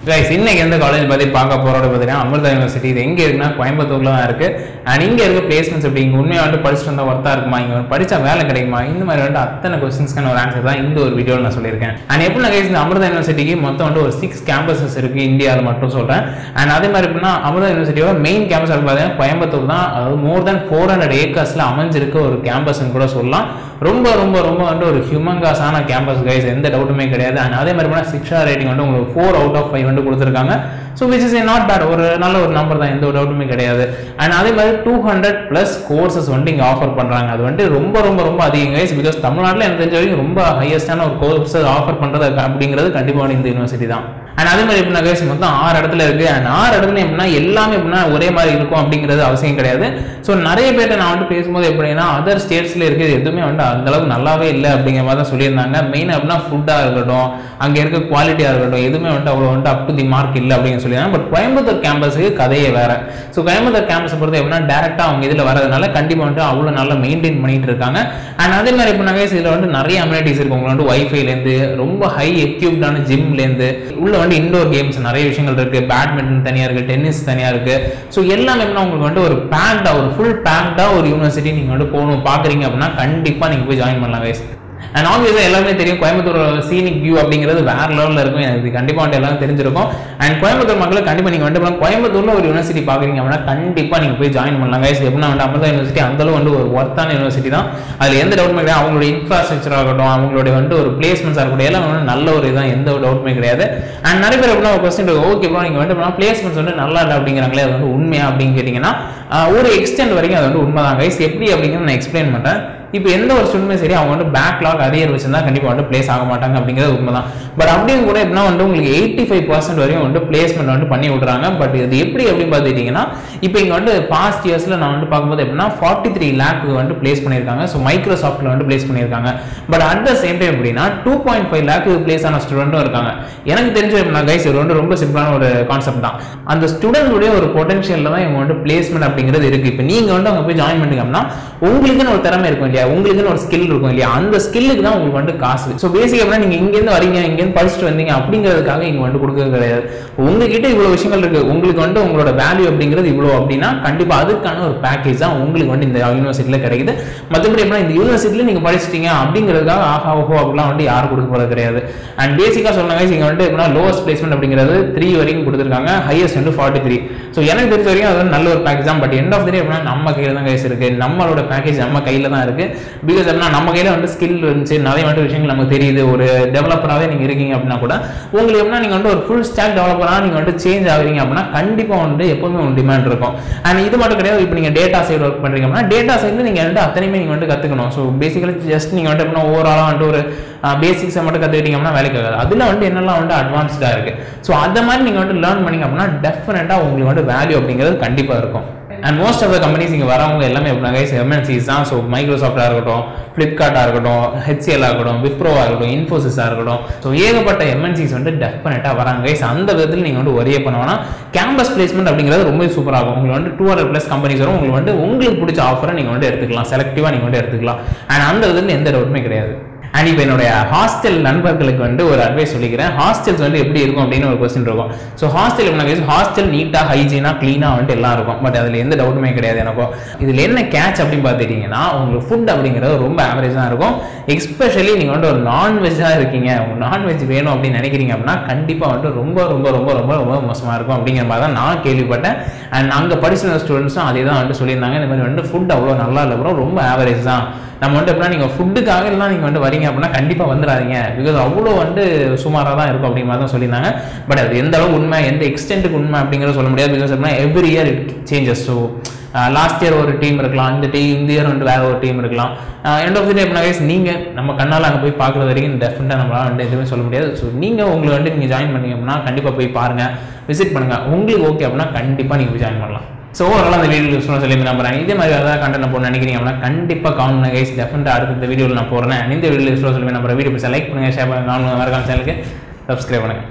Guys இன்னைக்கு எந்த college பற்றி பார்க்க போகிறோம் பார்த்தீங்கன்னா அமிர்தா யூனிவர்சிட்டி இது எங்கே இருக்குன்னா கோயம்புத்தூர்ல தான் இருக்கு அண்ட் இங்கே இருக்க பிளேஸ்மெண்ட்ஸ் எப்படி இங்கே உண்மையாக வந்து படிச்சுட்டு வந்தால் ஒர்த்தாக இருக்குமா இங்கே படிச்சா வேலை கிடைக்குமா இந்த மாதிரி வந்து அத்தனை கொஸ்டின்ஸ்க்கான ஒரு ஆன்சர் தான் இந்த ஒரு வீடியோவில் நான் சொல்லியிருக்கேன் அண்ட் எப்படி கைஸ் இந்த அமிர்தா யூனிவர்சிட்டிக்கு மொத்தம் வந்து ஒரு சிக்ஸ் கேம்பஸஸ் இருக்கு இந்தியாவில் மட்டும் சொல்கிறேன் அண்ட் அதே மாதிரி எப்படின்னா அமிர்தா யூனிவர்சிட்டியோட மெயின் கேம்பஸ் பார்த்தீங்கன்னா கோயம்புத்தூர் தான் அதாவது மோர் தென் ஃபோர் ஹண்ட்ரட் ஏக்கர்ஸில் அமைஞ்சிருக்க ஒரு கேம்பஸ்ன்னு கூட சொல்லலாம் ரொம்ப ரொம்ப ரொம்ப வந்து ஒரு ஹியூமங்காஸான கேம்பஸ் கைஸ் எந்த டவுட்டுமே கிடையாது அண்ட் அதே மாதிரி பார்த்தா சிக்ஸ் ரேட்டிங் வந்து உங்களுக்கு ஃபோர் அவுட் ஆஃப் ஃபைவ் வந்து கொடுத்துருக்காங்க so which is not bad ஒரு நல்ல ஒரு நம்பர் தான் எந்த ஒரு டவுட்டுமே கிடையாது அண்ட் அதே மாதிரி டூ ஹண்ட்ரட் ப்ளஸ் கோர்சஸ் வந்து இங்கே ஆஃபர் பண்ணுறாங்க அது வந்துட்டு ரொம்ப ரொம்ப ரொம்ப அதிகம் கைஸ் பிகாஸ் தமிழ்நாட்டில் எனக்கு தெரிஞ்ச வரைக்கும் ரொம்ப ஹையஸ்டான ஒரு கோர்சஸ் ஆஃபர் பண்ணுறது அப்படிங்கிறது கண்டிப்பாக இந்த யூனிவர்சிட்டி தான் அண்ட் அதே மாதிரி எப்படின்னா கைஸ் மொத்தம் ஆறு இடத்துல இருக்கு அண்ட் ஆறு இடத்துல எப்படின்னா எல்லாமே எப்படின்னா ஒரே மாதிரி இருக்கும் அப்படிங்கிறது அவசியம் கிடையாது ஸோ நிறைய பேர்ட்ட நான் வந்துட்டு பேசும்போது எப்படின்னா அதர் ஸ்டேட்ஸ்ல இருக்குது எதுவுமே வந்து அந்த அளவுக்கு நல்லாவே இல்லை அப்படிங்கிற மாதிரி தான் சொல்லியிருந்தாங்க மெயின் அப்படின்னா ஃபுட்டாக இருக்கட்டும் அங்கே இருக்க குவாலிட்டியாக இருக்கட்டும் எதுவுமே வந்துட்டு அவ்வளோ வந்துட்டு அப் டு தி மார்க் இல்லை அப்படின்னு சொல்லியிருந்தாங்க பட் கோயம்புத்தூர் கேம்பஸுக்கு கதையே வேற ஸோ கோயம்புத்தூர் கேம்பஸை பொறுத்த எப்படின்னா டேரெக்டாக அவங்க இதில் வரதுனால கண்டிப்பாக வந்துட்டு அவ்வளோ நல்லா மெயின்டைன் பண்ணிட்டு இருக்காங்க அண்ட் அதே மாதிரி இப்போ நாங்கள் இதில் வந்து நிறைய அம்யூனிட்டிஸ் இருக்கு உங்களுக்கு வந்து வைஃபைலேருந்து ரொம்ப ஹை எக்யூப்டான ஜிம்லேருந்து உள்ள வந்து இண்டோர் கேம்ஸ் நிறைய விஷயங்கள் இருக்கு பேட்மிண்டன் தனியாக இருக்கு டென்னிஸ் தனியாக இருக்கு ஸோ எல்லாமே எப்படின்னா உங்களுக்கு வந்து ஒரு பேக்டா ஒரு ஃபுல் பேக்டா ஒரு யூனிவர்சிட்டி நீங்கள் வந்து போகணும் பார்க்குறீங்க அப்படின்னா கண்டிப்பாக நீங்கள் போய் ஜாயின் பண்ணலாம் guys அண்ட் ஆப்வியஸாக எல்லாமே தெரியும் கோயம்புத்தூர் சீனிக் வியூ அப்படிங்கிறது வேற லெவலில் இருக்கும் எனக்கு கண்டிப்பாக வந்து எல்லாரும் தெரிஞ்சிருக்கும் அண்ட் கோயம்புத்தூர் மக்களுக்கு கண்டிப்பாக நீங்கள் வந்து போகலாம். கோயம்புத்தூர்ல ஒரு யூனிவர்சிட்டி பார்க்குறீங்க அப்படின்னா கண்டிப்பாக நீங்கள் போய் ஜாயின் பண்ணலாம் கைஸ் எப்படின்னா வந்து அமிர்தா யூனிவர்சிட்டி அந்தளவு வந்து ஒரு ஒர்த்தான யூனிவர்சிட்டி தான் அதில் எந்த டவுட்டுமே கிடையாது அவங்களுடைய இன்ஃப்ராஸ்ட்ரக்சர் ஆகட்டும் அவங்களுடைய வந்து ஒரு பிளேஸ்மெண்ட்ஸ் இருக்கட்டும் எல்லாம் வந்து நல்ல ஒரு இதான் எந்த ஒரு டவுட்டுமே கிடையாது அண்ட் நிறைய பேர் எப்படின்னா ஒரு கொஸ்டின் ஓகே ப்ரோ நீங்கள் வந்து பிளேஸ்மெண்ட்ஸ் வந்து நல்லா இல்லை அப்படிங்கிறாங்களே அது வந்து உண்மையா அப்படின்னு கேட்டிங்கன்னா ஆஹ் ஒரு எக்ஸ்டென்ட் வரைக்கும் அது வந்து உண்மைதான் கைஸ் எப்படி அப்படிங்கிறது நான் எக்ஸ்பிளைன் பண்ணுறேன் இப்போ எந்த ஒரு ஸ்டூடெண்ட்மே சரி அவங்க வந்து பேக்லாக் அரியர் வச்சிருந்தா கண்டிப்பாக வந்து பிளேஸ் ஆக மாட்டாங்க அப்படிங்கிறது உண்மைதான் பட் அப்படியும் கூட எப்படின்னா வந்து உங்களுக்கு எயிட்டி ஃபைவ் பர்சன்ட் வரையும் வந்து பிளேஸ்மெண்ட் வந்து பண்ணி விட்றாங்க பட் இது எப்படி அப்படின்னு பார்த்துக்கிட்டிங்கன்னா இப்போ இங்கே வந்து பாஸ்ட் இயர்ஸில் நான் வந்து பார்க்கும்போது எப்படின்னா ஃபார்ட்டி த்ரீ லேக் வந்து பிளேஸ் பண்ணியிருக்காங்க ஸோ மைக்ரோசாஃப்ட்டில் வந்து பிளேஸ் பண்ணியிருக்காங்க but at the same time எப்படின்னா two point five lakh place ஆன ஸ்டூடெண்ட்டும் இருக்காங்க எனக்கு தெரிஞ்ச எப்படின்னா கைஸ் இது வந்து ரொம்ப சிம்பிளான ஒரு கான்செப்ட் தான் அந்த ஸ்டூடெண்ட்டுடைய ஒரு பொட்டன்ஷியலில் தான் இவங்க வந்து பிளேஸ்மெண்ட் அப்படிங்கிறது இருக்குது இப்போ நீங்கள் வந்து அங்கே போய் ஜாயின் பண்ணிட்டீங்க அப்படின்னா உங்களுக்குன்னு ஒரு திறமை இருக்கும் இல்லையா உங்களுக்குன்னு ஒரு ஸ்கில் இருக்கும் இல்லையா அந்த ஸ்கில்லுக்கு தான் உங்களுக்கு வந்து காசு ஸோ பேசிக் அப்படின்னா நீங்கள் இங்கேருந்து வரீங்க இங்கேருந்து படிச்சுட்டு வந்தீங்க அப்படிங்கிறதுக்காக இங்கே வந்து கொடுக்கறது கிடையாது உங்ககிட்ட இவ்வளோ விஷயங்கள் இருக்கு உங்களுக்கு வந்து உங்களோட வேல்யூ அப்படிங்கிறது இவ்வளோ அப்படின்னா கண்டிப்பாக அதுக்கான ஒரு பேக்கேஜ் தான் உங்களுக்கு வந்து இந்த யூனிவர்சிட்டியில் கிடைக்குது மற்றபடி எப்படின்னா இந்த யூனிவர்சிட்டியில் நீங்கள் படிச்சிட்டீங்க அப்படிங்கிறதுக்காக ஆஹா ஓஹோ அப்படிலாம் வந்து யாரும் கொடுக்க போகிறது கிடையாது அண்ட் பேசிக்காக சொன்னாங்க இங்கே வந்து எப்படின்னா லோவஸ்ட் பிளேஸ்மெண்ட் அப்படிங்கிறது த்ரீ வரைக்கும் கொடுத்துருக்காங்க ஹையஸ்ட் வந்து ஃபார்ட்டி த்ரீ ஸோ எனக்கு தெரிஞ்ச வரைக்கும் அது வந்து நல்ல ஒரு பேக்கேஜ் தான் பட் எண்ட் ஆஃப் தி எப்படின்னா நம்ம கையில் தான் கைஸ் இருக்கு நம்மளோட பேக்கேஜ் நம்ம கையில் தான் இருக்கு பிகாஸ் அப்படின்னா நம்ம கையில் வந்து ஸ்கில் இருந்துச்சு நிறைய வந்து விஷயங்கள் நமக்கு தெரியுது ஒரு டெவலப்பராகவே நீங்கள் இருக்கீங்க அப்படின்னா கூட உங்களுக்கு எப்படின்னா நீங்கள் வந்து ஒரு ஃபுல் ஸ்டாக் டெவலப்பராக நீங்கள் வந்து சேஞ்ச் ஆகுறீங்க அப்படின்னா கண்டிப்பாக வந்து எப்பவுமே ஒரு டிமாண்ட் இருக்கும் அண்ட் இது மட்டும் கிடையாது இப்போ நீங்கள் டேட்டா சைடு ஒர்க் பண்ணுறீங்க அப்படின்னா டேட்டா சைடில் நீங்கள் வந்து அத்தனையுமே நீங்கள் வந்து கற்றுக்கணும் ஸோ பேசிக்கலி ஜஸ்ட் நீங்கள் வந்து எப்படின்னா ஓவராலாக வந்துட்டு ஒரு பேசிக்ஸை மட்டும் கற்றுக்கிட்டீங்கன்னா வேலைக்கு ஆகாது அதில் வந்து என்னெல்லாம் வந்து அட்வான்ஸ்டாக இருக்குது ஸோ அந்த மாதிரி நீங்கள் வந்து லேர்ன் பண்ணீங்க அப்படின்னா டெஃபினட்டாக உங்களுக்கு வந்து வேல்யூ அப்படிங்கிறது கண்டிப்பாக இருக்கும் and most of the companies இங்கே வரவங்க எல்லாமே எப்படின்னா கைஸ் எம்என்சிஸ் தான் ஸோ மைக்ரோசாஃப்டாக இருக்கட்டும் ஃப்ளிப்கார்ட்டாக இருக்கட்டும் ஹெச்சிஎல்லாக இருக்கட்டும் விப்ரோவாக இருக்கட்டும் இன்ஃபோசிஸாக இருக்கட்டும் ஸோ ஏகப்பட்ட எம்என்சிஸ் வந்து டெஃபினட்டாக வராங்க கைஸ் அந்த விதத்தில் நீங்கள் வந்து ஒரே பண்ணுவோம்னா கேம்பஸ் பிளேஸ்மெண்ட் அப்படிங்கிறது ரொம்ப சூப்பராக இருக்கும் உங்களுக்கு வந்து டூ ஹண்ட்ரட் ப்ளஸ் கம்பெனிஸ் வரும் உங்களுக்கு வந்து உங்களுக்கு பிடிச்ச ஆஃபரை நீங்கள் வந்து எடுத்துக்கலாம் செலக்டிவாக நீங்கள் வந்து எடுத்துக்கலாம் அண்ட் அந்த விதத்தில் எந்த டவுட்டுமே கிடையாது அண்ட் இப்போ என்னுடைய ஹாஸ்டல் நண்பர்களுக்கு வந்து ஒரு அட்வைஸ் சொல்லிக்கிறேன் ஹாஸ்டல்ஸ் வந்து எப்படி இருக்கும் அப்படின்னு ஒரு கொஸ்டின் இருக்கும் ஸோ ஹாஸ்டல் என்ன ஹாஸ்டல் நீட்டாக ஹைஜீனாக க்ளீனாக வந்துட்டு எல்லாம் இருக்கும் பட் அதில் எந்த டவுட்டுமே கிடையாது எனக்கும் இதில் என்ன கேட்ச் அப்படின்னு பார்த்துட்டீங்கன்னா உங்களுக்கு ஃபுட் அப்படிங்கிறது ரொம்ப ஆவரேஜ் தான் இருக்கும் எஸ்பெஷலி நீங்கள் வந்து ஒரு நான்வெஜ்ஜாக இருக்கீங்க உங்களுக்கு நான்வெஜ் வேணும் அப்படின்னு நினைக்கிறீங்க அப்படின்னா கண்டிப்பாக வந்து ரொம்ப ரொம்ப ரொம்ப ரொம்ப ரொம்ப மோசமாக இருக்கும் அப்படிங்கிற மாதிரி தான் நான் கேள்விப்பட்டேன் அண்ட் அங்கே படிச்சிருந்த ஸ்டூடெண்ட்ஸும் அதே தான் வந்து சொல்லியிருந்தாங்க இந்த மாதிரி வந்து ஃபுட் அவ்வளோ நல்லா இல்லை ப்ரோ ரொம்ப ஆவரேஜ் தான் நம்ம வந்து எப்படின்னா நீங்கள் ஃபுட்டுக்காக எல்லாம் நீங்கள் வந்து வரீங்க அப்படின்னா கண்டிப்பாக வந்துடாதீங்க பிகாஸ் அவ்வளோ வந்து சுமாராக தான் இருக்கும் அப்படிங்கிற மாதிரி தான் சொல்லியிருந்தாங்க பட் அது எந்த அளவுக்கு உண்மை எந்த எக்ஸ்டென்ட்டுக்கு உண்மை அப்படிங்கிறத சொல்ல முடியாது பிகாஸ் அப்படின்னா every year it changes so last year ஒரு டீம் இருக்கலாம் இந்த டீம் இந்த இயர் வந்து வேற ஒரு டீம் இருக்கலாம் எண்ட் ஆஃப் தி டே எப்படின்னா நீங்கள் நம்ம கண்ணால் அங்கே போய் பார்க்குறது வரைக்கும் டெஃபினட்டாக நம்மளால் வந்து எதுவுமே சொல்ல முடியாது ஸோ நீங்கள் உங்களுக்கு வந்து நீங்கள் ஜாயின் பண்ணீங்க அப்படின்னா கண்டிப்பாக போய் பாருங்கள் விசிட் பண்ணுங்கள் உங்களுக்கு ஓகே அப்படின்னா கண்டிப்பாக நீங்கள் போய் ஜாயின் பண்ணலாம் ஸோ ஓவரால் அந்த வீடியோ யூஸ் பண்ண சொல்லி நம்புறேன் இதே மாதிரி ஏதாவது கண்டென்ட் போட நினைக்கிறீங்க அப்படின்னா கண்டிப்பாக கவுண்ட் பண்ணுங்க கைஸ் டெஃபினட்டாக அடுத்த வீடியோவில் நான் போடுறேன் இந்த வீடியோ யூஸ் பண்ண சொல்லி நம்புறேன் வீடியோ பிடிச்சா லைக் பண்ணுங்கள் ஷேர் பண்ணுங்கள் கவுண்ட் மறக்காம சேனலுக்கு சப்ஸ்கிரைப் பண்ணுங்கள்